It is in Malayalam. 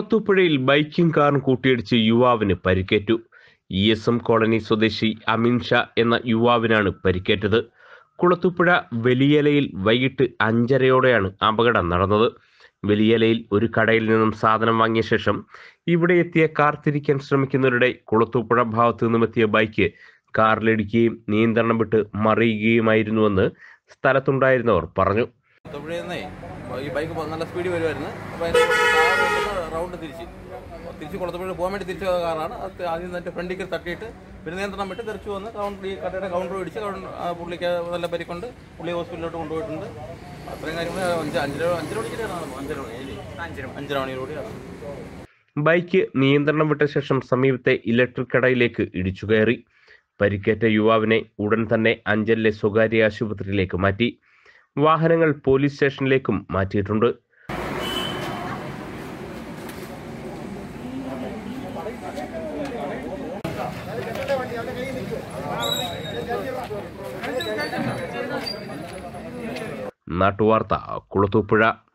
കുളത്തൂപ്പുഴയിൽ ബൈക്കും കാറും കൂട്ടിയിടിച്ച് യുവാവിന് പരിക്കേറ്റു ഇ എസ് എം കോളനി സ്വദേശി അമിൻ ഷാ എന്ന യുവാവിനാണ് പരിക്കേറ്റത് കുളത്തൂപ്പുഴ വലിയലയിൽ വൈകിട്ട് അഞ്ചരയോടെയാണ് അപകടം നടന്നത് വലിയലയിൽ ഒരു കടയിൽ നിന്നും സാധനം വാങ്ങിയ ശേഷം ഇവിടെ എത്തിയ കാർ തിരിക്കാൻ ശ്രമിക്കുന്നവരുടെ കുളത്തൂപ്പുഴ ഭാഗത്തു നിന്നുമെത്തിയ ബൈക്ക് കാറിലിടിക്കുകയും നിയന്ത്രണം വിട്ട് മറിയുകയുമായിരുന്നുവെന്ന് സ്ഥലത്തുണ്ടായിരുന്നവർ പറഞ്ഞു തൊഴിലിന്നേ ഈ ബൈക്ക് പോ- നല്ല സ്പീഡിൽ വരുമായിരുന്നു അപ്പോൾ അതിന് കാർ കൊണ്ടുവന്ന് റൗണ്ട് തിരിച്ച് തിരിച്ച് കുളത്തുപുഴ പോകാൻ വേണ്ടി തിരിച്ചു പോയ കാറാണ് അത് ആദ്യം തന്നെ ഫ്രണ്ടിൽ തട്ടിയിട്ട് പിന്നെ നിയന്ത്രണം വിട്ട് തെറിച്ച് വന്ന് കൗണ്ടർ ഈ കടയുടെ കൗണ്ടർ പിടിച്ച് കൗണ്ടർ- ആ പുള്ളിക്ക് നല്ല പരിക്കൊണ്ട് പുള്ളി ഹോസ്പിറ്റലിലോട്ട് കൊണ്ടുപോയിട്ടുണ്ട് അത്രയും കാര്യങ്ങൾ അഞ്ച് അഞ്ചര അഞ്ചര മണിക്കാണ് അഞ്ചര മണി അഞ്ചര അഞ്ചര മണിയോടെയാണ് ബൈക്ക് നിയന്ത്രണം വിട്ട ശേഷം സമീപത്തെ ഇലക്ട്രിക് കടയിലേക്ക് ഇടിച്ചു കയറി പരിക്കേറ്റ യുവാവിനെ ഉടൻ തന്നെ അഞ്ചലിലെ സ്വകാര്യ ആശുപത്രിയിലേക്ക് മാറ്റി വാഹനങ്ങൾ പോലീസ് സ്റ്റേഷനിലേക്കും മാറ്റിയിട്ടുണ്ട് നാട്ടുവാർത്ത കുളത്തൂപ്പുഴ